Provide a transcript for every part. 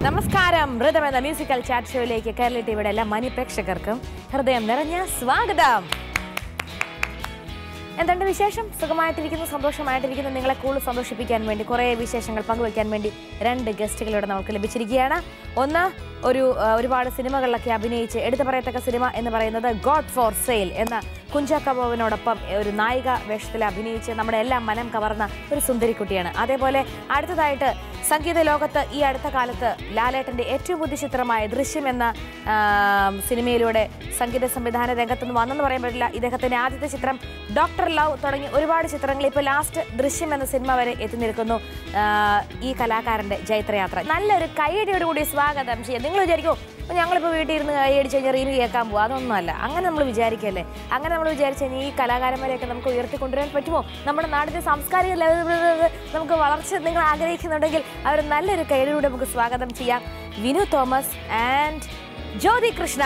നമസ്കാരം മൃതം എന്ന musical chat ഷോയിലേക്ക് Kerala ടിവിയുടെ എല്ലാ മാന്യ പ്രേക്ഷകർക്കും ഹൃദയം നിറഞ്ഞ സ്വാഗതം എന്തുണ്ട് വിശേഷം സുഖമായിട്ടിരിക്കുന്നു സന്തോഷമായിട്ടിരിക്കുന്നു നിങ്ങളെ കൂടുതൽ സന്തോഷിപ്പിക്കാൻ വേണ്ടി കുറേ വിശേഷങ്ങൾ പങ്കുവയ്ക്കാൻ വേണ്ടി രണ്ട് ഗസ്റ്റുകളിവിടെ നമുക്ക് ലഭിച്ചിരിക്കുകയാണ് ഒന്ന് ഒരു ആ, ഒരുപാട് സിനിമകളിലൊക്കെ അഭിനയിച്ച് എടുത്തു പറയത്തക്ക സിനിമ എന്ന് പറയുന്നത് ഗോഡ് ഫോർ സെയിൽ എന്ന കുഞ്ച കബോവിനോടൊപ്പം ഒരു നായിക വേഷത്തിൽ അഭിനയിച്ച് നമ്മുടെ എല്ലാം മനം കവർന്ന ഒരു സുന്ദരിക്കുട്ടിയാണ് അതേപോലെ അടുത്തതായിട്ട് സംഗീത ലോകത്ത് ഈ അടുത്ത കാലത്ത് ലാലേട്ടൻ്റെ ഏറ്റവും പുതിയ ചിത്രമായ ദൃശ്യം എന്ന ആ, സിനിമയിലൂടെ സംഗീത സംവിധാന രംഗത്തുനിന്ന് വന്നെന്ന് പറയാൻ പറ്റില്ല ഇദ്ദേഹത്തിൻ്റെ ആദ്യത്തെ ചിത്രം ഡോക്ടർ ലവ് തുടങ്ങി ഒരുപാട് ചിത്രങ്ങൾ ഇപ്പോൾ ലാസ്റ്റ് ദൃശ്യം എന്ന സിനിമ വരെ എത്തി നിൽക്കുന്നു ആ, ഈ കലാകാരൻ്റെ ജൈത്രയാത്ര നല്ലൊരു കൈയടിയോട് കൂടി സ്വാഗതം ചെയ്യാം നിങ്ങൾ വിചാരിക്കുമോ അപ്പോൾ ഞങ്ങളിപ്പോൾ വീട്ടിൽ ഇരുന്ന് കൈയടിച്ച് കഴിഞ്ഞാൽ റീല് കേൾക്കാൻ പോകും അതൊന്നുമല്ല അങ്ങനെ നമ്മൾ വിചാരിക്കല്ലേ അങ്ങനെ നമ്മൾ വിചാരിച്ചു കഴിഞ്ഞാൽ ഈ കലാകാരന്മാരെയൊക്കെ നമുക്ക് ഉയർത്തിക്കൊണ്ടുവരാൻ പറ്റുമോ നമ്മുടെ നാടിൻ്റെ സാംസ്കാരിക ലെവൽ നമുക്ക് വളർച്ച നിങ്ങൾ ആഗ്രഹിക്കുന്നുണ്ടെങ്കിൽ അവർ നല്ലൊരു കൈയിലൂടെ നമുക്ക് സ്വാഗതം ചെയ്യാം വിനു തോമസ് ആൻഡ് ജ്യോതി കൃഷ്ണ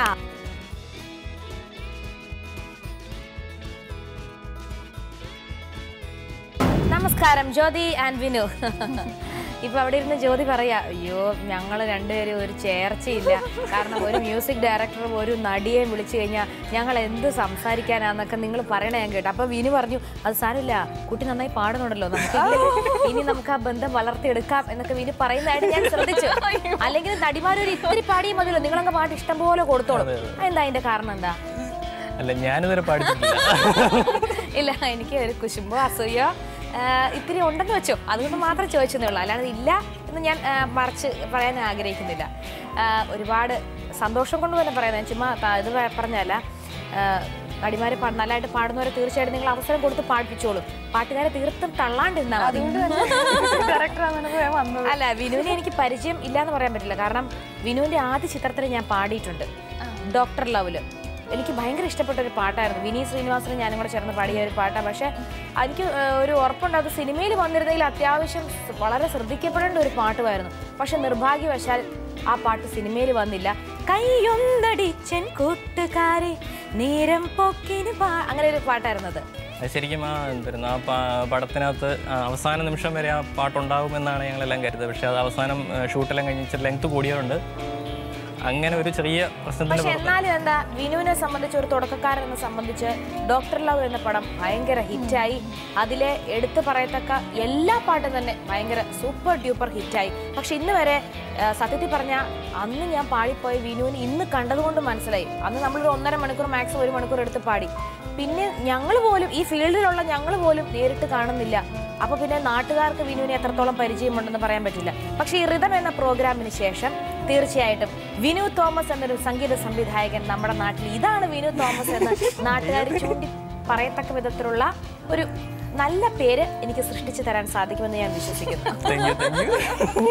നമസ്കാരം ജ്യോതി ആൻഡ് വിനു ഇപ്പൊ അവിടെ ഇരുന്ന് ജ്യോതി പറയാ അയ്യോ ഞങ്ങൾ രണ്ടുപേരും ഒരു ചേർച്ചയില്ല കാരണം ഒരു മ്യൂസിക് ഡയറക്ടറും ഒരു നടിയെ വിളിച്ചു കഴിഞ്ഞാൽ ഞങ്ങൾ എന്ത് സംസാരിക്കാനാന്നൊക്കെ നിങ്ങൾ പറയണേ ഞാൻ കേട്ടു അപ്പൊ വിനു പറഞ്ഞു അത് സാരമില്ല കുട്ടി നന്നായി പാടുന്നുണ്ടല്ലോ നമുക്ക് ഇല്ലെങ്കിൽ ഇനി നമുക്ക് ആ ബന്ധം വളർത്തിയെടുക്കാം എന്നൊക്കെ വിനു പറയുന്നതായിട്ട് ഞാൻ ശ്രദ്ധിച്ചു അല്ലെങ്കിൽ നടിമാരൊരു ഇത്തിരി പാടിയും മതിയല്ലോ നിങ്ങളങ്ങ് പാട്ട് ഇഷ്ടം പോലെ കൊടുത്തോളും എന്താ അതിന്റെ കാരണം എന്താ അല്ല ഞാനിതുവരെ പാടിച്ചിട്ടില്ല ഇല്ല എനിക്ക് ഒരു കുശുമ്പോ അസൂയോ ആ, ഇത്തിരി ഉണ്ടെന്ന് വെച്ചോ അതുകൊണ്ട് മാത്രം ചോദിച്ചതേ ഉള്ളൂ അല്ലാതെ ഇല്ല എന്ന് ഞാൻ ആ, മറിച്ച് പറയാൻ ആഗ്രഹിക്കുന്നില്ല ആ, ഒരുപാട് സന്തോഷം കൊണ്ട് തന്നെ പറയുന്നത് ചുമ്മാ ത- ഇത് പ- പറഞ്ഞല്ല നടിമാർ നല്ലതായിട്ട് പാടുന്നവരെ തീർച്ചയായിട്ടും നിങ്ങൾ അവസരം കൊടുത്ത് പാടിപ്പിച്ചോളും പാട്ടുകാരെ തീർത്തും തള്ളാണ്ടിരുന്നാൽ മതി അല്ല വിനുവിനെ എനിക്ക് പരിചയം ഇല്ല എന്ന് പറയാൻ പറ്റില്ല കാരണം വിനുവിന്റെ ആദ്യ ചിത്രത്തിൽ ഞാൻ പാടിയിട്ടുണ്ട് ഡോക്ടർ ലവില് എനിക്ക് ഭയങ്കര ഇഷ്ടപ്പെട്ട ഒരു പാട്ടായിരുന്നു വിനീ ശ്രീനിവാസനും ഞാനും കൂടെ ചേർന്ന് പാടിയ ഒരു പാട്ടാണ് പക്ഷെ എനിക്ക് ഏഹ്, ഒരു ഉറപ്പുണ്ട് അത് സിനിമയിൽ വന്നിരുന്നെങ്കിൽ അത്യാവശ്യം സ് വളരെ ശ്രദ്ധിക്കപ്പെടേണ്ട ഒരു പാട്ടുമായിരുന്നു പക്ഷെ നിർഭാഗ്യവശാൽ ആ പാട്ട് സിനിമയിൽ വന്നില്ല കൈയൊന്നടിച്ചൻ കൂട്ടുകാരെ നേരം പൊക്കിന് പാ അങ്ങനെ ഒരു പാട്ടായിരുന്നു അത് അത് ശരിക്കും ആ എന്തായിരുന്നു ആ പാ- പടത്തിനകത്ത് ആ അവസാന നിമിഷം വരെ ആ പാട്ടുണ്ടാകുമെന്നാണ് ഞങ്ങളെല്ലാം കരുതുന്നത് പക്ഷേ അത് അവസാനം ഷൂട്ടെല്ലാം കഴിഞ്ഞ് ഇച്ചിരി ലെങ്ത് കൂടിയതുകൊണ്ട് അങ്ങനെ ഒരു ചെറിയ പ്രശ്നത്തിന്റെ പക്ഷെ പുറത്ത് എന്നാലും എന്താ വിനുവിനെ സംബന്ധിച്ച് ഒരു തുടക്കക്കാരനെ സംബന്ധിച്ച് ഡോക്ടർ ലവ് എന്ന പടം ഭയങ്കര ഹിറ്റായി അതിലെ എടുത്തു പറയത്തക്ക എല്ലാ പാട്ടും തന്നെ ഭയങ്കര സൂപ്പർ ഡ്യൂപ്പർ ഹിറ്റായി പക്ഷെ ഇന്ന് വരെ ആ, സത്യത്തിൽ പറഞ്ഞ അന്ന് ഞാൻ പാടിപ്പോയ വിനുവിന് ഇന്ന് കണ്ടതുകൊണ്ട് മനസ്സിലായി അന്ന് നമ്മളൊരു ഒന്നര മണിക്കൂർ മാക്സിമം ഒരു മണിക്കൂർ എടുത്ത് പാടി പിന്നെ ഞങ്ങൾ പോലും ഈ ഫീൽഡിലുള്ള ഞങ്ങൾ പോലും നേരിട്ട് കാണുന്നില്ല അപ്പൊ പിന്നെ നാട്ടുകാർക്ക് വിനുവിനെ എത്രത്തോളം പരിചയമുണ്ടെന്ന് പറയാൻ പറ്റില്ല പക്ഷേ ഈ റിതം എന്ന പ്രോഗ്രാമിന് ശേഷം തീർച്ചയായിട്ടും വിനു തോമസ് എന്നൊരു സംഗീത സംവിധായകൻ നമ്മുടെ നാട്ടിൽ ഇതാണ് വിനു തോമസ് എന്ന് നാട്ടുകാർ ചൂണ്ടി പറയത്തക്ക വിധത്തിലുള്ള ഒരു നല്ല പേര് എനിക്ക് സൃഷ്ടിച്ചു തരാൻ സാധിക്കുമെന്ന് ഞാൻ വിശ്വസിക്കുന്നു താങ്ക് യു താങ്ക് യു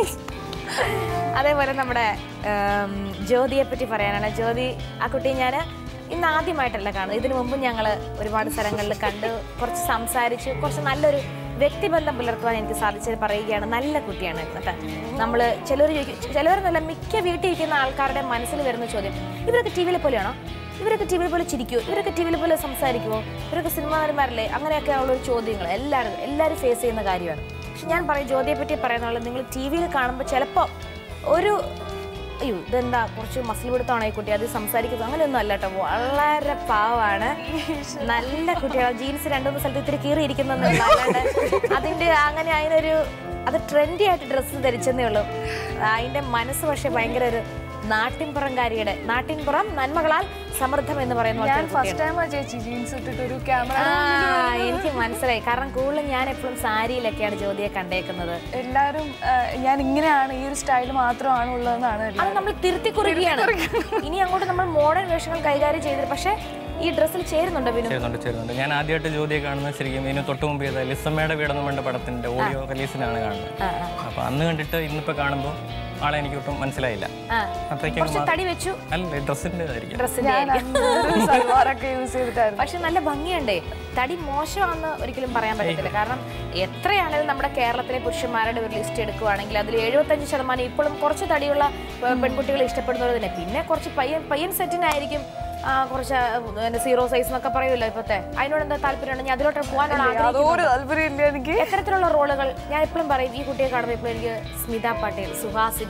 അതേപോലെ നമ്മുടെ ഉം, ജ്യോതിയെ പറ്റി പറയാനാണ് ജ്യോതി ആ കുട്ടിയെ ഞാൻ ഇന്ന് ആദ്യമായിട്ടല്ല കാണുന്നത് ഇതിനു മുമ്പ് ഞങ്ങൾ ഒരുപാട് സ്ഥലങ്ങളിൽ കണ്ട് കുറച്ച് സംസാരിച്ച് കുറച്ച് നല്ലൊരു വ്യക്തിബന്ധം പുലർത്തുവാൻ എനിക്ക് സാധിച്ചത് പറയുകയാണ് നല്ല കുട്ടിയാണ് എന്നിട്ട് നമ്മൾ ചിലർ ചിലവരെന്നല്ല മിക്ക വീട്ടിൽ ഇരിക്കുന്ന ആൾക്കാരുടെ മനസ്സിൽ വരുന്ന ചോദ്യം ഇവരൊക്കെ ടി വിയിലെ പോലെയാണോ ഇവരൊക്കെ ടി വിയിൽ പോലെ ചിരിക്കുമോ ഇവരൊക്കെ ടി വിയിൽ പോലെ സംസാരിക്കുമോ ഇവരൊക്കെ സിനിമാകാരന്മാരല്ലേ അങ്ങനെയൊക്കെ ഉള്ളൊരു ചോദ്യങ്ങൾ എല്ലാവരും എല്ലാവരും ഫേസ് ചെയ്യുന്ന കാര്യമാണ് പക്ഷെ ഞാൻ പറയും ജ്യോതിയെ പറ്റി പറയുന്നുള്ള നിങ്ങൾ ടി വിയിൽ കാണുമ്പോൾ ചിലപ്പോൾ ഒരു അയ്യോ ഇതെന്താ കുറച്ച് മസിൽ പിടുത്തമാണോ ഈ കുട്ടി അത് സംസാരിക്കുന്നത് അങ്ങനെയൊന്നും അല്ല കേട്ടോ വളരെ പാവമാണ് നല്ല കുട്ടിയാണ് ജീൻസ് രണ്ടു മൂന്ന് സ്ഥലത്ത് ഇത്തിരി കീറിയിരിക്കുന്നേ ഉള്ളൂ അല്ലാണ്ട് അതിന്റെ അങ്ങനെ അതിനൊരു അത് ട്രെൻഡി ആയിട്ട് ഡ്രസ്സ് ധരിച്ചെന്നേ ഉള്ളൂ അതിന്റെ മനസ്സ് പക്ഷെ ഭയങ്കര ഒരു നാട്ടിൻപുറംകാരിയുടെ നാട്ടിൻപുറം നന്മകളാൽ സമൃദ്ധം എന്ന് പറയുന്ന പോലത്തെ ഞാൻ ഒരു കുട്ടിയാണ്. ഫസ്റ്റ് ടൈം ചേച്ചി ജീൻസ് ഇട്ടിട്ട് ഒരു ക്യാമറ ആ, എനിക്ക് മനസ്സിലായി കാരണം കൂടുതലും ഞാൻ എപ്പോഴും സാരിയിലൊക്കെയാണ് ജ്യോതിയെ കണ്ടേക്കുന്നത് എല്ലാവരും ആ, ഞാൻ ഇങ്ങനെയാണ് ഈ ഒരു സ്റ്റൈൽ മാത്രമാണ് ഉള്ളതെന്നാണ് അത് എല്ലാവരും. നമ്മൾ തിരുത്തി കുറിക്കുകയാണ് ഇനി അങ്ങോട്ട് നമ്മൾ മോഡേൺ വേഷങ്ങൾ കൈകാര്യം ചെയ്തിട്ട് പക്ഷേ ഈ ഡ്രസ്സിൽ ചേരുന്നുണ്ടോ വിനു ചേരുന്നുണ്ട് ചേരുന്നുണ്ട് ഞാൻ ആദ്യമായിട്ട് ജ്യോതിയെ കാണുന്നത് ശരിക്കും ഇതിന് തൊട്ട് മുമ്പ് ചെയ്ത ലിസമ്മയുടെ വീടെന്ന് വേണ്ട പടത്തിന്റെ ഓഡിയോ റിലീസിനാണ് കാണുന്നത് ആ, ആ. അപ്പൊ അന്ന് കണ്ടിട്ട് ഇന്നിപ്പോ കാണുമ്പോൾ ആളെ എനിക്ക് ഒട്ടും മനസ്സിലായില്ല ആ. അത്രയ്ക്ക് കുറച്ച് തടി വെച്ചു അല്ല ഡ്രസ്സിന്റെ ആയിരിക്കും ഡ്രസ്സിന്റെ ഞാൻ അന്നൊരു സൽവാറൊക്കെ യൂസ് ചെയ്തിട്ടായിരുന്നു പക്ഷെ നല്ല ഭംഗിയുണ്ടേ തടി മോശമാണെന്ന് ഒരിക്കലും പറയാൻ പറ്റത്തില്ല കാരണം എത്രയാണെങ്കിലും നമ്മുടെ കേരളത്തിലെ പുരുഷന്മാരുടെ ഒരു ലിസ്റ്റ് എടുക്കുവാണെങ്കിൽ അതിൽ എഴുപത്തഞ്ച് ശതമാനം ഇപ്പോഴും കുറച്ച് തടിയുള്ള ഏ, പെൺകുട്ടികളെ ഇഷ്ടപ്പെടുന്നവർ തന്നെ പിന്നെ കുറച്ച് പയ്യൻ പയ്യൻ സെറ്റിനായിരിക്കും ആ, കുറച്ച് സീറോ സൈസ് എന്നൊക്കെ പറയുമല്ലോ ഇപ്പത്തെ അതിനോട് എന്താ താല്പര്യമാണ് ഞാൻ അതിലോട്ട് പോകാനുള്ള ആഗ്രഹിക്കുന്നു അതൊരു താല്പര്യമില്ല എനിക്ക് എത്തരത്തിലുള്ള റോളുകൾ ഞാൻ എപ്പോഴും പറയും ഈ കുട്ടിയെ കാണുമ്പോൾ എപ്പോഴും എനിക്ക് സ്മിത പാട്ടേൽ സുഹാസിനി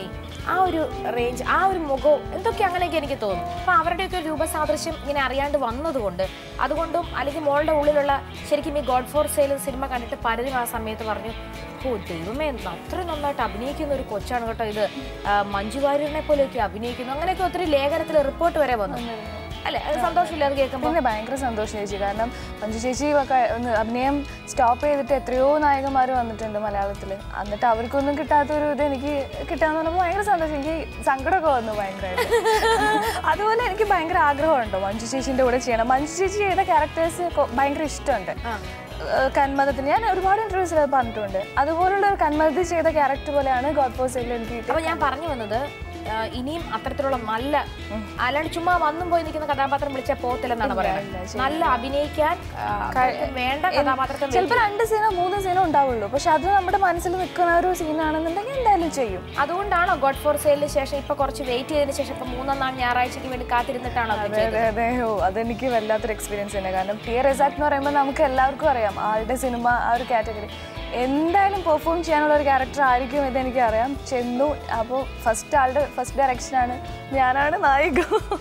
ആ ഒരു റേഞ്ച് ആ ഒരു മുഖവും എന്തൊക്കെ അങ്ങനെയൊക്കെ എനിക്ക് തോന്നും അപ്പൊ അവരുടെയൊക്കെ ഒരു രൂപസാദൃശ്യം ഇങ്ങനെ അറിയാണ്ട് വന്നതുകൊണ്ട് അതുകൊണ്ടും അല്ലെങ്കിൽ മോളുടെ ഉള്ളിലുള്ള ശരിക്കും ഈ ഗോഡ് ഫോർ സെയിൽ സിനിമ കണ്ടിട്ട് പലരും ആ സമയത്ത് പറഞ്ഞു ഓ ദൈവമേ അത്ര നന്നായിട്ട് അഭിനയിക്കുന്ന ഒരു കൊച്ചാണ് കേട്ടോ ഇത് ആ, മഞ്ജു വാര്യറിനെ പോലെയൊക്കെ അഭിനയിക്കുന്നു അങ്ങനെയൊക്കെ ഒത്തിരി ലേഖനത്തിൽ റിപ്പോർട്ട് വരെ വന്നു അല്ലെ അത് സന്തോഷമില്ല അത് കേൾക്കുമ്പോൾ പിന്നെ ഭയങ്കര സന്തോഷം ചേച്ചി കാരണം മഞ്ജു ചേച്ചി ഒക്കെ ഒന്ന് അഭിനയം സ്റ്റോപ്പ് ചെയ്തിട്ട് എത്രയോ നായകന്മാർ വന്നിട്ടുണ്ട് മലയാളത്തിൽ എന്നിട്ട് അവർക്കൊന്നും കിട്ടാത്തൊരു ഇത് എനിക്ക് കിട്ടാന്ന് പറഞ്ഞപ്പോൾ ഭയങ്കര സന്തോഷം എനിക്ക് സങ്കടമൊക്കെ വന്നു ഭയങ്കരമായിട്ട് അതുപോലെ എനിക്ക് ഭയങ്കര ആഗ്രഹമുണ്ടോ മഞ്ജു ചേച്ചിൻ്റെ കൂടെ ചെയ്യണം മഞ്ജു ചേച്ചി ചെയ്ത ക്യാരക്ടേഴ്സ് ഭയങ്കര ഇഷ്ടമുണ്ട് ഏഹ് കന്മതത്തിന് ഞാൻ ഒരുപാട് ഇന്റർവ്യൂസിൽ അത് പറഞ്ഞിട്ടുണ്ട് അതുപോലുള്ള ഒരു കന്മതത്തിൽ ചെയ്ത ക്യാരക്ടർ പോലെയാണ് ഗോഡ് പോസയിൽ എനിക്ക് കിട്ടിയത് അപ്പൊ ഞാൻ പറഞ്ഞു വന്നത് ആ, ഇനിയും അത്തരത്തിലുള്ള നല്ല അല്ലാണ്ട് ചുമ്മാ വന്നും പോയി നിൽക്കുന്ന കഥാപാത്രം വിളിച്ചാൽ പോകത്തില്ലെന്നാണ് പറയുന്നത് നല്ല അഭിനയിക്കാൻ ആ, അവർക്ക് വേണ്ട കഥാപാത്രത്തെ ചിലപ്പോൾ രണ്ട് സീനോ മൂന്ന് സീനോ ഉണ്ടാവുള്ളൂ പക്ഷെ അത് നമ്മുടെ മനസ്സിൽ നിൽക്കുന്ന ഒരു സീനാണെന്നുണ്ടെങ്കിൽ എന്തായാലും ചെയ്യും അതുകൊണ്ടാണോ ഗോഡ് ഫോർ സെയിലിന് ശേഷം ഇപ്പൊ കുറച്ച് വെയിറ്റ് ചെയ്തതിന് ശേഷം ഇപ്പൊ മൂന്നാം നാൾ ഞായറാഴ്ചക്ക് വേണ്ടി കാത്തിരുന്നിട്ടാണോ അത് അതെ അതെ അതെ ഓ അതെനിക്ക് വല്ലാത്തൊരു എക്സ്പീരിയൻസ് തന്നെ കാരണം ടി റെസാക്ട് എന്ന് പറയുമ്പോൾ നമുക്ക് എല്ലാവർക്കും അറിയാം ആളുടെ സിനിമ ആ ഒരു കാറ്റഗറി എന്തായാലും പെർഫോം ചെയ്യാനുള്ള ഒരു ക്യാരക്ടർ ആയിരിക്കും ഇത് എനിക്കറിയാം ചെന്നു അപ്പോൾ ഫസ്റ്റ് ആളുടെ ഫസ്റ്റ് ഡയറക്ഷനാണ് ഞാനാണ് നായിക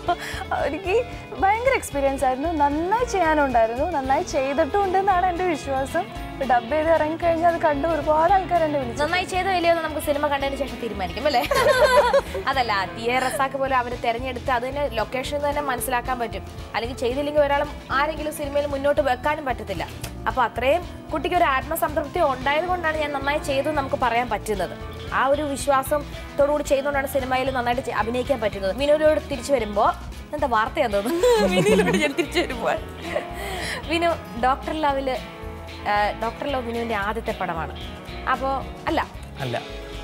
എനിക്ക് ഭയങ്കര എക്സ്പീരിയൻസ് ആയിരുന്നു നന്നായി ചെയ്യാനുണ്ടായിരുന്നു നന്നായി ചെയ്തിട്ടും ഉണ്ടെന്നാണ് എൻ്റെ വിശ്വാസം ഡബ് ചെയ്ത് ഇറങ്ങിക്കഴിഞ്ഞാൽ അത് കണ്ട് ഒരുപാട് ആൾക്കാർ എന്നെ വിളിച്ചു നന്നായി ചെയ്തോ ഇല്ലയോ എന്ന് നമുക്ക് സിനിമ കണ്ടതിന് ശേഷം തീരുമാനിക്കും അല്ലേ അതല്ല ടി എ റസാക്ക് പോലെ അവർ തെരഞ്ഞെടുത്ത് അതിന് ലൊക്കേഷൻ തന്നെ മനസ്സിലാക്കാൻ പറ്റും അല്ലെങ്കിൽ ചെയ്തില്ലെങ്കിൽ ഒരാളും ആരെങ്കിലും സിനിമയിൽ മുന്നോട്ട് വെക്കാനും പറ്റത്തില്ല അപ്പൊ അത്രയും കുട്ടിക്ക് ഒരു ആത്മസംതൃപ്തി ഉണ്ടായത് കൊണ്ടാണ് ഞാൻ നന്നായി ചെയ്തു എന്ന് നമുക്ക് പറയാൻ പറ്റുന്നത് ആ ഒരു വിശ്വാസത്തോടുകൂടി ചെയ്തുകൊണ്ടാണ് സിനിമയിൽ നന്നായിട്ട് ചെ- അഭിനയിക്കാൻ പറ്റുന്നത് വിനോദിനോട് തിരിച്ചു വരുമ്പോൾ എന്താ വാർത്തയാന്ന് തോന്നുന്നു വിനുവിനോട് ഞാൻ തിരിച്ചു വരുമ്പോൾ വിനു ഡോക്ടർ ലവില് ഡോക്ടർ ലവ് വിനുവിന്റെ ആദ്യത്തെ പടമാണ് അപ്പോ അല്ല അല്ല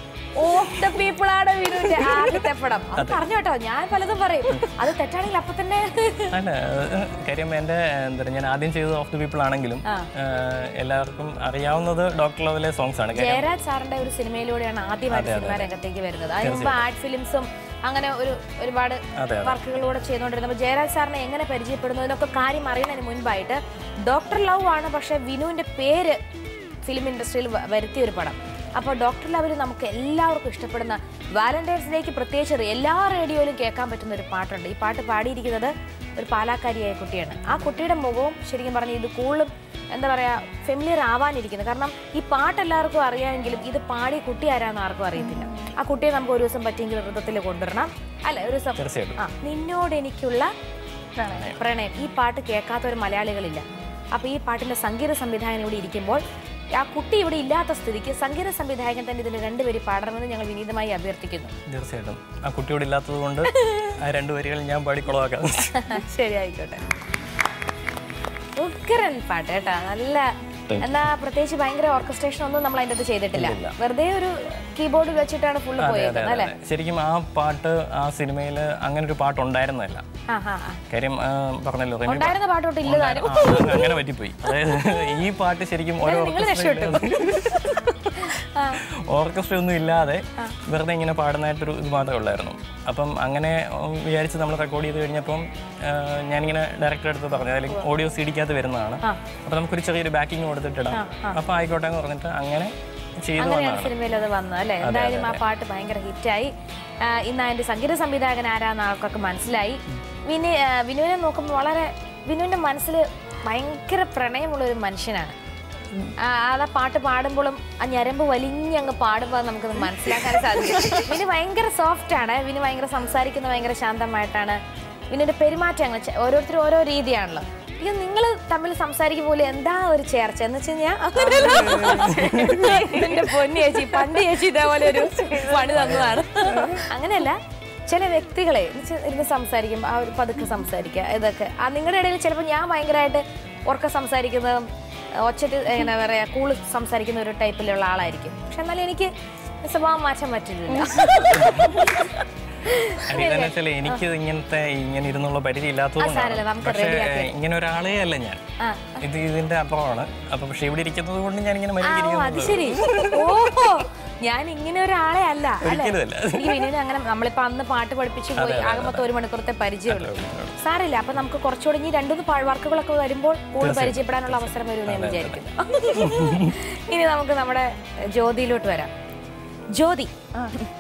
ഓഫ് ദ പീപ്പിൾ ആണ് വിനുവിന്റെ ആദ്യത്തെ പടം അത് പറഞ്ഞു കേട്ടോ ഞാൻ പലതും പറയും അത് തെറ്റാണെങ്കിൽ അപ്പൊ തന്നെ അല്ല ഏഹ്, കാര്യം എൻ്റെ എന്താ പറയുക ഞാൻ ആദ്യം ചെയ്തത് ഓഫ് ദി പീപ്പിൾ ആണെങ്കിലും ഏഹ്, എല്ലാവർക്കും അറിയാവുന്നത് ഡോക്ടർ ലെവലെ സോങ്സ് ആണ് കാര്യം ജയരാജ് സാറിന്റെ ഒരു സിനിമയിലൂടെയാണ് ആദ്യമായിട്ട് സിനിമ രംഗത്തേക്ക് വരുന്നത് അതിന് മുമ്പ് ആഡ് ഫിലിംസും അങ്ങനെ ഒരു ഒരുപാട് അതെ, വർക്കുകളിലൂടെ ചെയ്തുകൊണ്ടിരുന്നത് അപ്പോൾ ജയരാജ് സാറിനെ എങ്ങനെ പരിചയപ്പെടുന്നു എന്നൊക്കെ കാര്യം അറിയുന്നതിന് മുൻപായിട്ട് ഡോക്ടർ ലവ് ആണ് പക്ഷെ വിനുവിന്റെ പേര് ഫിലിം ഇൻഡസ്ട്രിയിൽ വ- വരുത്തിയ ഒരു പടം അപ്പോൾ ഡോക്ടർ ലവിൽ നമുക്ക് എല്ലാവർക്കും ഇഷ്ടപ്പെടുന്ന വാലന്റൈൻസ് ഡേക്ക് പ്രത്യേകിച്ച് എല്ലാ റേഡിയോയിലും കേൾക്കാൻ പറ്റുന്ന ഒരു പാട്ടുണ്ട് ഈ പാട്ട് പാടിയിരിക്കുന്നത് ഒരു പാലാക്കാരിയായ കുട്ടിയാണ് ആ കുട്ടിയുടെ മുഖവും ശരിക്കും പറഞ്ഞാൽ ഇത് കൂടുതലും എന്താ പറയുക ഫെമിലിയർ ആവാനിരിക്കുന്നത് കാരണം ഈ പാട്ട് എല്ലാവർക്കും അറിയാമെങ്കിലും ഇത് പാടി കുട്ടി ആരാന്ന് ആർക്കും അറിയത്തില്ല ആ കുട്ടിയെ നമുക്ക് ഒരു ദിവസം പറ്റിയെങ്കിൽ വൃത്തത്തിൽ കൊണ്ടുവരണം അല്ല ഒരു ദിവസം തീർച്ചയായിട്ടും ആ നിന്നോട് എനിക്കുള്ള പ്രണയം ഈ പാട്ട് കേൾക്കാത്ത ഒരു മലയാളികളില്ല അപ്പൊ ഈ പാട്ടിന്റെ സംഗീത സംവിധായകൻ ഇവിടെ ഇരിക്കുമ്പോൾ ആ കുട്ടി ഇവിടെ ഇല്ലാത്ത സ്ഥിതിക്ക് സംഗീത സംവിധായകൻ തന്നെ ഇതിന് രണ്ടുപേരി പാടണമെന്ന് ഞങ്ങൾ വിനീതമായി അഭ്യർത്ഥിക്കുന്നു തീർച്ചയായിട്ടും ആ കുട്ടിയോട് ഇല്ലാത്തത് കൊണ്ട് ആ രണ്ട് വരികൾ ഞാൻ പാടിക്കൊളവാക്കാം ശരി ആയിക്കോട്ടെ ഉഗ്രൻ പാട്ട് കേട്ടാ നല്ല എന്നാ പ്രത്യേകിച്ച് ഭയങ്കര ഓർക്കസ്ട്രേഷൻ ഒന്നും നമ്മൾ അതിൻ്റെ അകത്ത് ചെയ്തിട്ടില്ല വെറുതെ ഒരു കീബോർഡ് വെച്ചിട്ടാണ് ഫുള്ള് പോയേക്കുന്നത് അല്ലേ ശരിക്കും ആ പാട്ട് ആ സിനിമയിൽ അങ്ങനെ ഒരു പാട്ട് ഉണ്ടായിരുന്നതല്ല ആ ഹാ ആ കാര്യം ആ, പറഞ്ഞല്ലോ റെമി ഉണ്ടായിരുന്ന പാട്ടോട്ട് ഇല്ല താനും ആ, അങ്ങ് അങ്ങനെ പറ്റിപ്പോയി അതായത് ഈ പാട്ട് ശരിക്കും ഓരോ നിങ്ങൾ ഓർക്കസ്ട്ര ഒന്നും ഇല്ലാതെ വെറുതെ ഇങ്ങനെ പാടുന്നതായിട്ടൊരു ഇത് മാത്രമേ ഉള്ളായിരുന്നു അപ്പം അങ്ങനെ ഉം, വിചാരിച്ച് നമ്മൾ റെക്കോർഡ് ചെയ്ത് കഴിഞ്ഞപ്പം ആ, ഞാനിങ്ങനെ ഡയറക്ടർ അടുത്ത് പറഞ്ഞു അല്ലെങ്കിൽ ഓഡിയോ സി ഡിക്കകത്ത് വരുന്നതാണ് അപ്പം നമുക്കൊരു ചെറിയൊരു ബാക്കിങ് കൊടുത്തിട്ടിടാം അപ്പം ആയിക്കോട്ടെ എന്ന് പറഞ്ഞിട്ട് അങ്ങനെ ചെയ്തു അങ്ങനെയാണ് വന്നതാണ് സിനിമയിൽ അത് വന്നത് അല്ലേ എന്തായാലും ആ പാട്ട് ഭയങ്കര ഹിറ്റായി ഇന്ന് അതിന്റെ സംഗീത സംവിധായകൻ ആരാന്ന് ആൾക്കൊക്കെ മനസ്സിലായി വിനി ആ, വിനുവിനെ നോക്കുമ്പോൾ വളരെ വിനുവിന്റെ മനസ്സിൽ ഭയങ്കര പ്രണയമുള്ള ഒരു മനുഷ്യനാണ് ആ, അത് ആ പാട്ട് പാടുമ്പോഴും ആ ഞരമ്പ് വലിഞ്ഞങ്ങ് പാടുമ്പോൾ നമുക്കത് മനസ്സിലാക്കാൻ സാധിക്കും വിന് ഭയങ്കര സോഫ്റ്റ് ആണ് വിന് ഭയങ്കര സംസാരിക്കുന്ന ഭയങ്കര ശാന്തമായിട്ടാണ് വിനിന്റെ പെരുമാറ്റം അങ്ങനെ ചെ- ഓരോരുത്തരും ഓരോ രീതിയാണല്ലോ ഇത് നിങ്ങൾ തമ്മിൽ സംസാരിക്കും പോലെ എന്താ ഒരു ചേർച്ച എന്ന് വെച്ച് കഴിഞ്ഞാൽ എന്റെ പൊന്നി ചേച്ചി പണ്ട് ചേച്ചി ഇതേപോലെ ഒരു പണി തന്നതാണ് അങ്ങനെയല്ല ചില വ്യക്തികളെ എന്ന് വെച്ചാ ഇരുന്ന് സംസാരിക്കും ആ ഒരു പതുക്കെ സംസാരിക്കുക ഇതൊക്കെ ആ നിങ്ങളുടെ ഇടയിൽ ചിലപ്പോൾ ഞാൻ ഭയങ്കരമായിട്ട് ഉറക്ക സംസാരിക്കുന്നതും ഒച്ചറ്റ് എങ്ങനെ പറയാ കൂള് സംസാരിക്കുന്ന ഒരു ടൈപ്പിലുള്ള ആളായിരിക്കും പക്ഷെ എന്നാലും എനിക്ക് സ്വഭാവം മാറ്റാൻ പറ്റുന്നില്ല അല്ല, ഇതെന്ന് വെച്ചാൽ എനിക്ക് ഇങ്ങനത്തെ ഇങ്ങനെ ഇരുന്നുള്ള പരിധി ഇല്ലാത്തതുകൊണ്ടാണ് സാരമില്ല, നമുക്ക് പക്ഷേ ready ഇങ്ങനെ ഒരാളേ അല്ല ഞാൻ ആ. ഇത് ഇതിന്റെ അപ്പുറമാണ് അപ്പൊ പക്ഷെ ഇവിടെ ഇരിക്കുന്നത് കൊണ്ട് ഞാൻ ഇങ്ങനെ ആ, ഓ, അത് മരിക്കുന്നത് ശരി ഓ ഞാൻ ഇങ്ങനെ ഒരാളെ അല്ല അല്ലേ ഒരിക്കലുമല്ല. എനിക്ക് വിനുവിനെ അങ്ങനെ നമ്മളിപ്പോ അന്ന് പാട്ട് പഠിപ്പിച്ചു പോയി ആകെ മൊത്തം ഒരു മണിക്കൂറത്തെ പരിചയമുള്ളൂ സാരമില്ല അപ്പൊ നമുക്ക് കുറച്ചുകൂടി ഇനി രണ്ടുമൂന്ന് പാ- വർക്കുകളൊക്കെ വരുമ്പോൾ കൂടുതൽ പരിചയപ്പെടാനുള്ള അവസരം വരുമെന്ന് ഞാൻ വിചാരിക്കുന്നു ഇനി നമുക്ക് നമ്മുടെ ജ്യോതിയിലോട്ട് വരാം ജ്യോതി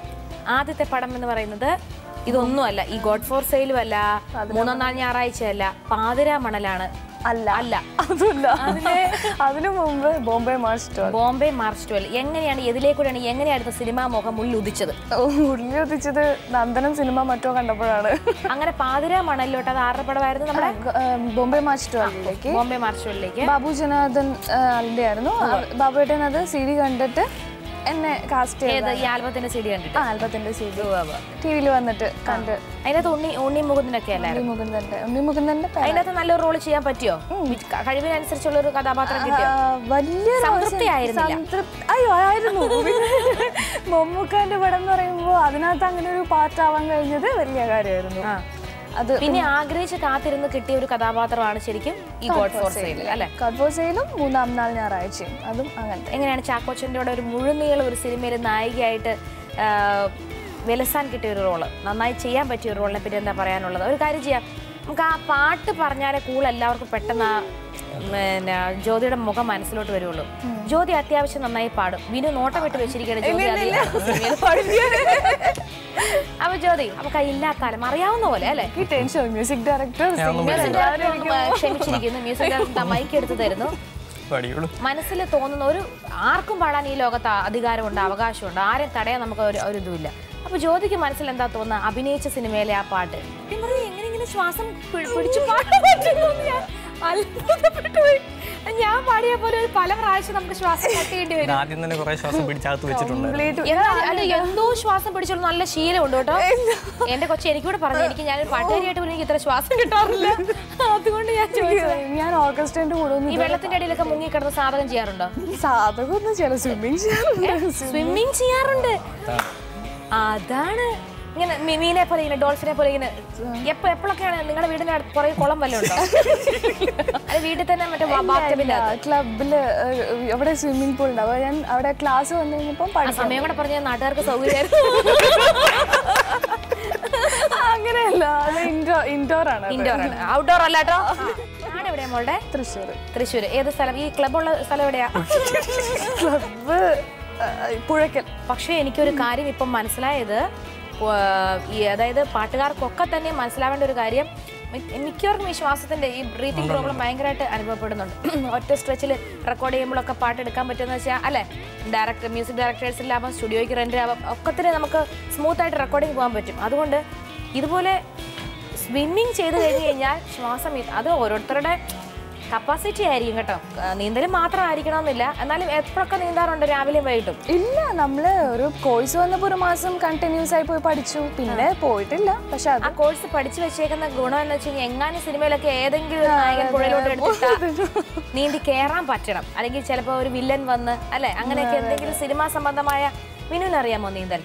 ആദ്യത്തെ പടം എന്ന് പറയുന്നത് ഇതൊന്നുമല്ല ഈ ഗോഡ് ഫോർ സെയിലും അല്ല മൂന്നാം നാൾ ഞായറാഴ്ചയല്ല പാതിരാ മണലാണ് അല്ല അല്ല അതല്ല അതിനു മുമ്പ് Bombay March twelve Bombay March twelve എങ്ങനെയാണ് ഇതിലേക്കൂടെയാണ് എങ്ങനെയായിരുന്നു സിനിമാ മുഖം ഉള്ളിലുദിച്ചത് ഉള്ളി ഒതിച്ചത് നന്ദനം സിനിമ മറ്റോ കണ്ടപ്പോഴാണ് അങ്ങനെ പാതിരാ മണലിലോട്ട് അത് ആരുടെ പടമായിരുന്നു നമ്മുടെ ബോംബെ മാർച്ച് ട്വൽവിലേക്ക് ബോംബെ മാർച്ച് ട്വൽവിലേക്ക് ബാബു ജനാർദ്ദൻ അതിന്റെ ആയിരുന്നു ബാബുവേട്ടൻ അത് സി ഡി കണ്ടിട്ട് എന്നെ കാസ്റ്റ് ചെയ്ത ഏത് ഈ ആൽബത്തിന്റെ സി ഡി കണ്ടിട്ട് ആൽബത്തിന്റെ സി ഡി ടി വിയിൽ വന്നിട്ട് കണ്ട് അതിനകത്ത് ഉണ്ണി ഉണ്ണി മുകുന്ദനൊക്കെ അല്ലായിരുന്നു ഉണ്ണി മുകുന്ദന്റെ ഉണ്ണി മുകുന്ദന്റെ പേ- അതിനകത്ത് നല്ലൊരു റോള് ചെയ്യാൻ പറ്റിയോ കഴിവിനനുസരിച്ചുള്ള ഒരു കഥാപാത്രം കിട്ടിയോ ആ, വലിയ സംതൃപ്തി ആയിരുന്നില്ല. സംതൃപ്തി അയ്യോ ആയിരുന്നു പിന്നെ മമ്മൂക്കാന്റെ പടം എന്ന് പറയുമ്പോൾ അതിനകത്ത് അങ്ങനെ ഒരു പാർട്ടാവാൻ കഴിഞ്ഞത് വലിയ കാര്യമായിരുന്നു ആ. അത് പിന്നെ ആഗ്രഹിച്ച് കാത്തിരുന്ന് കിട്ടിയ ഒരു കഥാപാത്രമാണ് ശരിക്കും ഈ ഗോഡ് ഫോർ സെയിൽ അല്ലെ കർബോസയിലും മൂന്നാം നാൾ ഞായറാഴ്ചയും അതും അങ്ങനത്തെ എങ്ങനെയാണ് ചാക്കോച്ചൻ്റെ കൂടെ ഒരു മുഴുനീളം ഒരു സിനിമയിൽ നായികയായിട്ട് ആ, വിലസാൻ കിട്ടിയ ഒരു റോള് നന്നായി ചെയ്യാൻ പറ്റിയ ഒരു റോളിനെ പറ്റി എന്താ പറയാനുള്ളത് ഒരു കാര്യം ചെയ്യാം നമുക്ക് ആ പാട്ട് പറഞ്ഞാലേ കൂൾ എല്ലാവർക്കും പെട്ടെന്ന് ആ പിന്നെ ജ്യോതിയുടെ മുഖം മനസ്സിലോട്ട് വരുള്ളൂ ജ്യോതി അത്യാവശ്യം നന്നായി പാടും വിനു നോട്ടം വിട്ട് വെച്ചിരിക്കുകയാണ് ജ്യോതി അധികം സിനിമയിൽ പാടില്ല. അപ്പൊ ജ്യോതി നമുക്ക് ആ ഇല്ലാത്താലും അറിയാവുന്ന പോലെ അല്ലേ ഈ tension music director music director ഒന്ന് ക്ഷമിച്ചിരിക്കുന്നു മ്യൂസിക് ഡയറക്ടർ മൈക്ക് എടുത്ത് തരുന്നു പാടിയുള്ളൂ മനസ്സിൽ തോന്നുന്ന ഒരു ആർക്കും പാടാൻ ഈ ലോകത്ത് അധികാരമുണ്ട് അവകാശമുണ്ട് ആരെയും തടയാൻ നമുക്ക് ഒരു ഒരു ഇതുമില്ല അപ്പൊ ജ്യോതിക്ക് മനസ്സിൽ എന്താ തോന്നുന്നത് അഭിനയിച്ച സിനിമയിലെ ആ പാട്ട് സത്യം പറഞ്ഞാ എങ്ങനെ ഇങ്ങനെ ശ്വാസം പി- പിടിച്ച് പാടാൻ പറ്റുന്നു എന്ന് ഞാൻ അത്ഭുതപ്പെട്ടു പോയി. ഞാൻ പാടിയ പോലെ ഒരു പല പ്രാവശ്യം നമുക്ക് ശ്വാസം കട്ടിയേണ്ടി വരും ആദ്യം തന്നെ കുറെ ശ്വാസം പിടിച്ചകത്ത് വെച്ചിട്ടുണ്ടായിരുന്നു എന്നാ- അല്ല എന്തോ ശ്വാസം പിടിച്ചുള്ള നല്ല ശീലമുണ്ട് കേട്ടോ എന്റെ കൊച്ചു എനിക്കൂടെ പറഞ്ഞു എനിക്ക് ഞാൻ പാട്ടുകാരിയായിട്ട് പോലും എനിക്ക് ഇത്ര ശ്വാസം കിട്ടാറില്ല അതുകൊണ്ട് ഞാൻ ചോദിച്ചത് ഞാൻ ഓർക്കസ്ട്രേന്റെ കൂടെ ഒന്ന് ഈ വെള്ളത്തിന്റെ അടിയിലൊക്കെ മുങ്ങിക്കിടന്ന് സാധകം ചെയ്യാറുണ്ടോ സാധകം ഒന്നും ചില സ്വിമ്മിങ് ചെയ്യാറുണ്ട് സ്വിമ്മിങ് ചെയ്യാറുണ്ട് അതാണ് ഇങ്ങനെ മീ- മീനെ പോലെ ഇങ്ങനെ ഡോൾഫിനെ പോലെ ഇങ്ങനെ എപ്പോ എപ്പോഴൊക്കെയാണ് നിങ്ങളുടെ വീടിന്റെ അടുത്ത് കുറെ കുളം വല്ലതും ഉണ്ടോ അത് വീട്ടിൽ തന്നെ മറ്റേ ബാത്ടബിന്റെ ക്ലബില് അവിടെ സ്വിമ്മിംഗ് പൂൾ ഉണ്ടാവും അപ്പൊ ഞാൻ അവിടെ ക്ലാസ് വന്നു കഴിഞ്ഞപ്പം ആ പഠിക്കാം സമയം കൂടെ പറഞ്ഞ നാട്ടുകാർക്ക് സൗകര്യമായിരുന്നു അങ്ങനെയല്ല അത് ഇൻഡോർ ഇൻഡോർ ആണ് അത്. ഇൻഡോർ ആണ് ഔട്ട്ഡോർ അല്ല കേട്ടോ നാട് എവിടെയാ മോളുടെ തൃശ്ശൂർ തൃശ്ശൂർ ഏത് സ്ഥലം ഈ ക്ലബുള്ള സ്ഥലം എവിടെയാ ക്ലബ് പുഴയ്ക്കൽ പക്ഷേ എനിക്കൊരു കാര്യം ഇപ്പം മനസ്സിലായത് ആ, ഈ അതായത് പാട്ടുകാർക്കൊക്കെ തന്നെ മനസ്സിലാവേണ്ട ഒരു കാര്യം മി- മിക്കവർക്കും ഈ ശ്വാസത്തിന്റെ ഈ ബ്രീത്തിങ് പ്രോബ്ലം ഭയങ്കരമായിട്ട് അനുഭവപ്പെടുന്നുണ്ട് ഒറ്റ സ്ട്രെച്ചിൽ റെക്കോർഡ് ചെയ്യുമ്പോഴൊക്കെ പാട്ട് എടുക്കാൻ പറ്റുമെന്ന് വെച്ചാൽ അല്ലേ ഡയറക്ടർ മ്യൂസിക് ഡയറക്ടേഴ്സിലാവാം സ്റ്റുഡിയോയ്ക്ക് റെൻ്റ് ആവാം ഒക്കത്തിന് നമുക്ക് സ്മൂത്ത് ആയിട്ട് റെക്കോർഡിങ് പോകാൻ പറ്റും അതുകൊണ്ട് ഇതുപോലെ സ്വിമ്മിങ് ചെയ്ത് കഴിഞ്ഞ് കഴിഞ്ഞാൽ ശ്വാസം ഇ- അത് ഓരോരുത്തരുടെ കപ്പാസിറ്റി ആയിരിക്കും കേട്ടോ നീന്തൽ മാത്രം ആയിരിക്കണമെന്നില്ല എന്നാലും എപ്പോഴൊക്കെ നീന്താറുണ്ട് രാവിലെയും വൈകിട്ടും ഇല്ല നമ്മള് ഒരു കോഴ്സ് വന്നപ്പോ ഒരു മാസം കണ്ടിന്യൂസ് ആയി പോയി പഠിച്ചു പിന്നെ പോയിട്ടില്ല പക്ഷെ അത് ആ കോഴ്സ് പഠിച്ചു വെച്ചേക്കുന്ന ഗുണം എന്ന് വെച്ച് കഴിഞ്ഞാൽ എങ്ങാനും സിനിമയിലൊക്കെ ഏതെങ്കിലും ഒരു നായകൻ പുഴയിലോട്ട് എടുത്തിട്ട് നീന്തി കയറാൻ പറ്റണം അല്ലെങ്കിൽ ചിലപ്പോ ഒരു വില്ലൻ വന്ന് അല്ലെ അങ്ങനെയൊക്കെ എന്തെങ്കിലും സിനിമാ സംബന്ധമായ മിനുവിന് അറിയാമോ നീന്തൽ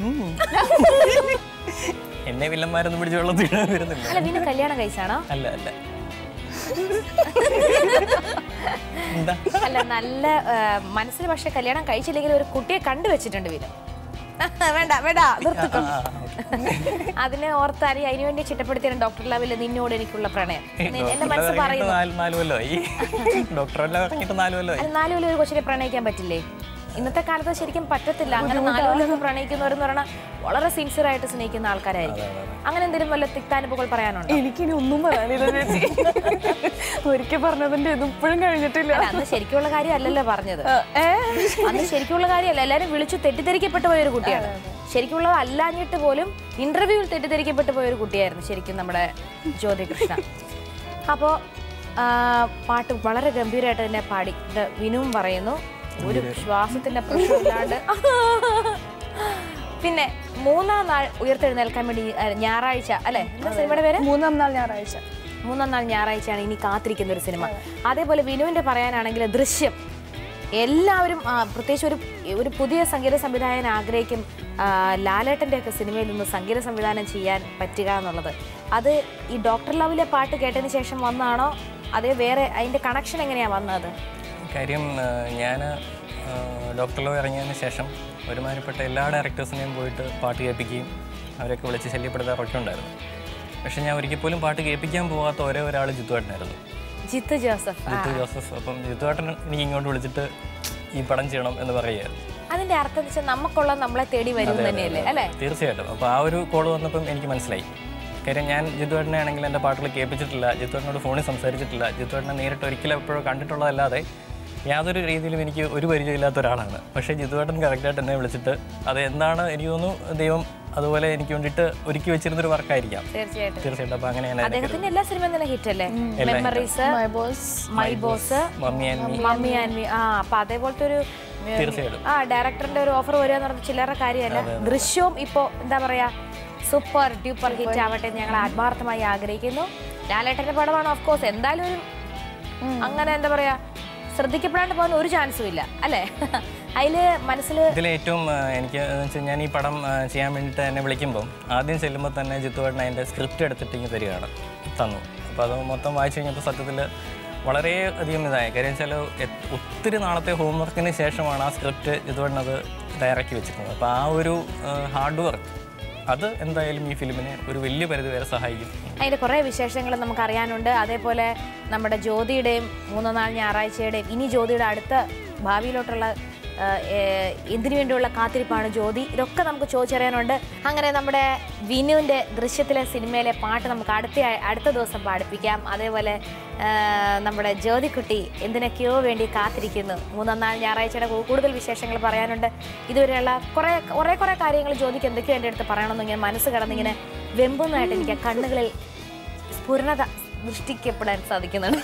എന്നെ വില്ലന്മാരൊന്നും പിടിച്ച് വെള്ളത്തിൽ ഇടാൻ വരുന്നില്ല അല്ല വിനു കല്യാണം കഴിച്ചാണോ അല്ല അല്ല എന്താ അല്ല നല്ല ആ, മനസ്സിൽ പക്ഷെ കല്യാണം കഴിച്ചില്ലെങ്കിൽ ഒരു കുട്ടിയെ കണ്ടു വെച്ചിട്ടുണ്ട് വിനു വേണ്ട വേണ്ട നിർത്തിക്കോ ആ, okay. അതിനെ ഓർത്താരി അതിനുവേണ്ടി ചിട്ടപ്പെടുത്തിയാണ് ഡോക്ടർ ലെവലിൽ നിന്നോട് എനിക്കുള്ള പ്രണയം എന്റെ ഡോക്ടറുടെ മനസ്സ് ഇറങ്ങിയിട്ട് പറയുന്നു നാല് നാല് കൊല്ലമായി ഡോക്ടറെല്ലാം ഇറങ്ങിയിട്ട് നാല് കൊല്ലമായി അത് നാല് കൊല്ലം ഒരു കൊച്ചിനെ പ്രണയിക്കാൻ പറ്റില്ലേ ഇന്നത്തെ കാലത്ത് ശരിക്കും പറ്റത്തില്ല അങ്ങനെ നാല് കൊല്ലമൊക്കെ പ്രണയിക്കുന്നവരെന്ന് പറഞ്ഞാൽ വളരെ സിൻസിയർ ആയിട്ട് സ്നേഹിക്കുന്ന ആൾക്കാരായിരിക്കും അങ്ങനെ എന്തെങ്കിലും വല്ല തിക്താനുഭവങ്ങൾ പറയാനുണ്ടോ എനിക്കിനി ഒന്നും പറയാനില്ല ചേച്ചി ഒരിക്കൽ പറഞ്ഞതിന്റെ ഇത് ഇപ്പോഴും കഴിഞ്ഞിട്ടില്ല അല്ല അന്ന് ശരിക്കുള്ള കാര്യമല്ലല്ലോ പറഞ്ഞത് ഏ അന്ന് ശരിക്കുള്ള കാര്യമല്ല എല്ലാരും വിളിച്ചു തെറ്റിദ്ധരിക്കപ്പെട്ടു പോയ ഒരു കുട്ടിയാണ് ശരിക്കുള്ളത് അല്ലാഞ്ഞിട്ട് പോലും ഇന്റർവ്യൂവിൽ തെറ്റിദ്ധരിക്കപ്പെട്ടു പോയ ഒരു കുട്ടിയായിരുന്നു ശരിക്കും നമ്മുടെ ജ്യോതി കൃഷ്ണ അപ്പോൾ പാട്ട് വളരെ ഗംഭീരമായിട്ട് തന്നെ പാടി ഇത് വിനുവും പറയുന്നു ഒരു ശ്വാസത്തിന്റെ പ്രശ്നമില്ലാണ്ട് പിന്നെ മൂന്നാം നാൾ ഉയർത്തെഴുന്നേൽക്കാൻ വേണ്ടി ആ, ഞായറാഴ്ച അല്ലെ എന്താ സിനിമയുടെ പേര് മൂന്നാം നാൾ ഞായറാഴ്ച മൂന്നാം നാൾ ഞായറാഴ്ചയാണ് ഇനി കാത്തിരിക്കുന്ന ഒരു സിനിമ അതേപോലെ വിനുവിന്റെ പറയാനാണെങ്കിൽ ദൃശ്യം എല്ലാവരും ആ, പ്രത്യേകിച്ച് ഒരു ഒരു പുതിയ സംഗീത സംവിധായകൻ ആഗ്രഹിക്കും ആ, ലാലേട്ടൻ്റെ ഒക്കെ സിനിമയിൽ നിന്ന് സംഗീത സംവിധാനം ചെയ്യാൻ പറ്റുക എന്നുള്ളത് അത് ഈ ഡോക്ടർ ലവിലെ പാട്ട് കേട്ടതിന് ശേഷം വന്നാണോ അതേ വേറെ അതിന്റെ കണക്ഷൻ എങ്ങനെയാ വന്നത് കാര്യം ഞാൻ ഡോക്ടർ ലോ ഇറങ്ങിയതിന് ശേഷം ഒരുമാതിരിപ്പെട്ട എല്ലാ ഡയറക്ടേഴ്സിനെയും പോയിട്ട് പാട്ട് കേൾപ്പിക്കുകയും അവരൊക്കെ വിളിച്ച് ശല്യപ്പെടുത്താറൊക്കെ ഉണ്ടായിരുന്നു പക്ഷെ ഞാൻ ഒരിക്കൽ പോലും പാട്ട് കേൾപ്പിക്കാൻ പോകാത്ത ഒരേ ഒരാൾ ജിത്തുവേട്ടനായിരുന്നു ജിത്ത് ജോസഫ് ജിത്തു ജോസഫ് അപ്പം ജിത്തുവേട്ടൻ എനിക്ക് ഇങ്ങോട്ട് വിളിച്ചിട്ട് ഈ പടം ചെയ്യണം എന്ന് പറയുകയായിരുന്നു അതിന്റെ അർത്ഥം എന്ന് വെച്ചാൽ നമുക്കുള്ളത് നമ്മളെ തേടി വരും തന്നെയല്ലേ അല്ലേ തീർച്ചയായിട്ടും അപ്പോൾ ആ ഒരു കോൾ വന്നപ്പം എനിക്ക് മനസ്സിലായി കാര്യം ഞാൻ ജിത്തുവേട്ടനെ ആണെങ്കിൽ എൻ്റെ പാട്ടുകൾ കേൾപ്പിച്ചിട്ടില്ല ജിത്തുവേട്ടനോട് ഫോണിൽ സംസാരിച്ചിട്ടില്ല ജിത്തുവേട്ടനെ നേരിട്ട് ഒരിക്കലും എപ്പോഴും കണ്ടിട്ടുള്ളതല്ലാതെ യാതൊരു രീതിയിലും എനിക്ക് ഒരു പരിചയമില്ലാത്ത ഒരാളാണ് പക്ഷേ ജിത്തുവേട്ടൻ കറക്റ്റായിട്ട് എന്നെ വിളിച്ചിട്ട് അത് എന്താണ് എനിക്ക് തോന്നുന്നു ദൈവം അതുപോലെ എനിക്ക് വേണ്ടിയിട്ട് ഒരുക്കി വെച്ചിരുന്നൊരു വർക്കായിരിക്കാം തീർച്ചയായിട്ടും തീർച്ചയായിട്ടും അപ്പോൾ അങ്ങനെ ഞാൻ അതിനെ അദ്ദേഹത്തിന്റെ എല്ലാ സിനിമയും തന്നെ ഹിറ്റ് അല്ലേ memories my boss my boss mummy and me mummy and me ആ അപ്പൊ അതേപോലത്തെ ഒരു ഉം, തീർച്ചയായിട്ടും. ആ ഡയറക്ടറിന്റെ ഒരു ഓഫർ വരിക എന്ന് പറഞ്ഞാൽ ചില്ലറ കാര്യമല്ല ദൃശ്യവും ഇപ്പോ എന്താ പറയാ സൂപ്പർ ഡ്യൂപ്പർ ഹിറ്റ് ആവട്ടെ എന്ന് ഞങ്ങൾ ആത്മാർത്ഥമായി ആഗ്രഹിക്കുന്നു ലാലേട്ടന്റെ പടമാണ് ഓഫ് കോഴ്സ് എന്തായാലും ഒരു അങ്ങനെ എന്താ പറയാ ശ്രദ്ധിക്കപ്പെടാണ്ട് പോകുന്ന ഒരു ചാൻസും ഇല്ല അല്ലേ അതില് മനസ്സിൽ ഇതിൽ ഏറ്റവും ആ, എനിക്ക് എന്ന് വെച്ചാൽ ഞാൻ ഈ പടം ആ, ചെയ്യാൻ വേണ്ടിയിട്ട് എന്നെ വിളിക്കുമ്പം ആദ്യം ചെല്ലുമ്പോൾ തന്നെ ജിത്തുവേട്ടൻ അതിൻ്റെ സ്ക്രിപ്റ്റ് എടുത്തിട്ട് ഇങ്ങ് തരികയാണ് തന്നു അപ്പോൾ അത് മൊത്തം വായിച്ചു കഴിഞ്ഞപ്പോൾ സത്യത്തിൽ വളരെ അധികം ഇതായി കാര്യം വെച്ചാൽ ഒത്തിരി നാളത്തെ ഹോംവർക്കിന് ശേഷമാണ് ആ സ്ക്രിപ്റ്റ് ജിത്തുവേട്ടൻ അത് തയ്യാറാക്കി വെച്ചിരുന്നത് അപ്പോൾ ആ ഒരു ഹാർഡ് വർക്ക് അത് എന്തായാലും ഈ ഫിലിമിനെ ഒരു വലിയ പരിധി വരെ സഹായിക്കും അതിന്റെ കുറേ വിശേഷങ്ങൾ നമുക്ക് അറിയാനുണ്ട് അതേപോലെ നമ്മുടെ ജ്യോതിയുടെയും മൂന്നോ നാല് ഞായറാഴ്ചയുടെയും ഇനി ജ്യോതിയുടെ അടുത്ത ഭാവിയിലോട്ടുള്ള ആ, ഏ, എന്തിനു വേണ്ടിയുള്ള കാത്തിരിപ്പാണ് ജ്യോതി ഇതൊക്കെ നമുക്ക് ചോദിച്ചറിയാനുണ്ട് അങ്ങനെ നമ്മുടെ വിനുവിൻ്റെ ദൃശ്യത്തിലെ സിനിമയിലെ പാട്ട് നമുക്ക് അടുത്ത ആഴ്- അടുത്ത ദിവസം പാടിപ്പിക്കാം അതേപോലെ ആ, നമ്മുടെ ജ്യോതിക്കുട്ടി എന്തിനൊക്കെയോ വേണ്ടി കാത്തിരിക്കുന്നു മൂന്നാം നാൾ ഞായറാഴ്ചയുടെ കൂ- കൂടുതൽ വിശേഷങ്ങൾ പറയാനുണ്ട് ഇതുവരെയുള്ള കുറേ കുറേ കുറേ കാര്യങ്ങൾ ജ്യോതിക്ക് എന്തൊക്കെയോ എൻ്റെ അടുത്ത് പറയണമെന്ന് ഇങ്ങനെ മനസ്സ് കിടന്നിങ്ങനെ വെമ്പുന്നതായിട്ട് എനിക്ക് ആ കണ്ണുകളിൽ സ്ഫുരണത സൃഷ്ടിക്കപ്പെടാൻ സാധിക്കുന്നുണ്ട്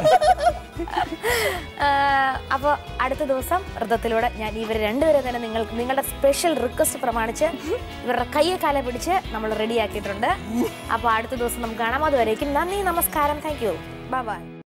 അപ്പോൾ അടുത്ത ദിവസം വ്രതത്തിലൂടെ ഞാൻ ഇവർ രണ്ടുപേരെ തന്നെ നിങ്ങൾ നിങ്ങളുടെ സ്പെഷ്യൽ റിക്വസ്റ്റ് പ്രമാണിച്ച് ഇവരുടെ കയ്യെ കാല പിടിച്ച് നമ്മൾ റെഡിയാക്കിയിട്ടുണ്ട് അപ്പോൾ അടുത്ത ദിവസം നമുക്ക് കാണാം അതുവരേക്കും നന്ദി നമസ്കാരം താങ്ക് യു ബൈ ബൈ